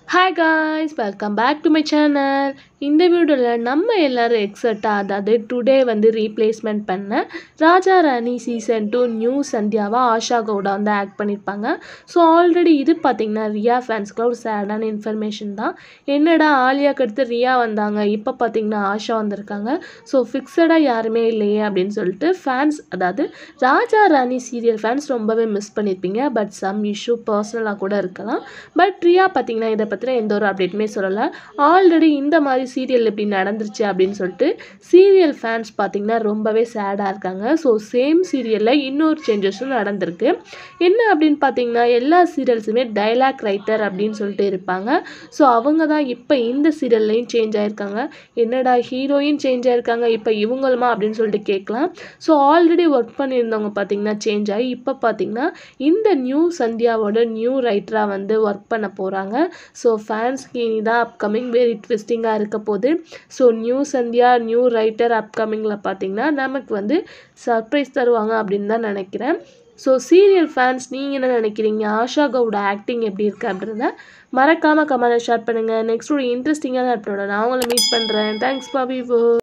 hi guys welcome back to my channel இந்த வீடியோவில் நம்ம எல்லாரும் எக்ஸட்டாக அதாவது டுடே வந்து ரீப்ளேஸ்மெண்ட் பண்ண Raja Rani season two new சந்தியாவா ஆஷா கவுடா வந்து ஆக்ட் பண்ணியிருப்பாங்க ஸோ ஆல்ரெடி இது பார்த்திங்கன்னா ரியா ஃபேன்ஸ்க்கு ஒரு சேடான இன்ஃபர்மேஷன் தான் என்னடா ஆலியாக்கு அடுத்து ரியா வந்தாங்க இப்போ பார்த்திங்கன்னா ஆஷா வந்திருக்காங்க ஸோ ஃபிக்ஸடாக யாருமே இல்லையே அப்படின்னு சொல்லிட்டு ஃபேன்ஸ் அதாவது ராஜா ராணி சீரியல் ஃபேன்ஸ் ரொம்பவே மிஸ் பண்ணியிருப்பீங்க பட் சம் இஷ்யூ பர்சனலாக கூட இருக்கலாம் பட் ரியா பார்த்திங்கன்னா இதை பற்றின எந்த ஒரு அப்டேட்டுமே சொல்லலை ஆல்ரெடி இந்த மாதிரி சீரியல் இப்படி நடந்துருச்சு அப்படின்னு சொல்லிட்டு சீரியல் ஃபேன்ஸ் பார்த்திங்கன்னா ரொம்பவே சேடாக இருக்காங்க ஸோ சேம் சீரியலில் இன்னொரு சேஞ்சஸும் நடந்திருக்கு என்ன அப்படின்னு பார்த்தீங்கன்னா எல்லா சீரியல்ஸுமே டைலாக் ரைட்டர் அப்படின்னு சொல்லிட்டு இருப்பாங்க ஸோ அவங்க தான் இப்போ இந்த சீரியல்லையும் சேஞ்ச் ஆயிருக்காங்க என்னடா ஹீரோயின் சேஞ்ச் ஆயிருக்காங்க இப்போ இவங்களுமா அப்படின்னு சொல்லிட்டு கேட்கலாம் ஸோ ஆல்ரெடி ஒர்க் பண்ணியிருந்தவங்க பார்த்தீங்கன்னா சேஞ்ச் ஆகி இப்போ பார்த்தீங்கன்னா இந்த நியூ சந்தியாவோட நியூ ரைட்டராக வந்து ஒர்க் பண்ண போகிறாங்க ஸோ ஃபேன்ஸ்க்கு இனிதான் அப்கமிங் வெரி ட்விஸ்டிங்காக இருக்க போகுது so new Sandhya new writer அப்கமிங்கில் பார்த்தீங்கன்னா நமக்கு வந்து சர்ப்ரைஸ் தருவாங்க அப்படின்னு தான் நினைக்கிறேன் ஸோ சீரியல் ஃபேன்ஸ் நீங்கள் என்ன நினைக்கிறீங்க ஆஷா கவுட ஆக்டிங் எப்படி இருக்குது அப்படின்றத மறக்காமல் கமெண்ட்டை ஷேர் பண்ணுங்கள் நெக்ஸ்ட் ஒரு இன்ட்ரெஸ்டிங்கான அப்டோட நான் உங்களை மீட் பண்ணுறேன் தேங்க்ஸ் பாபி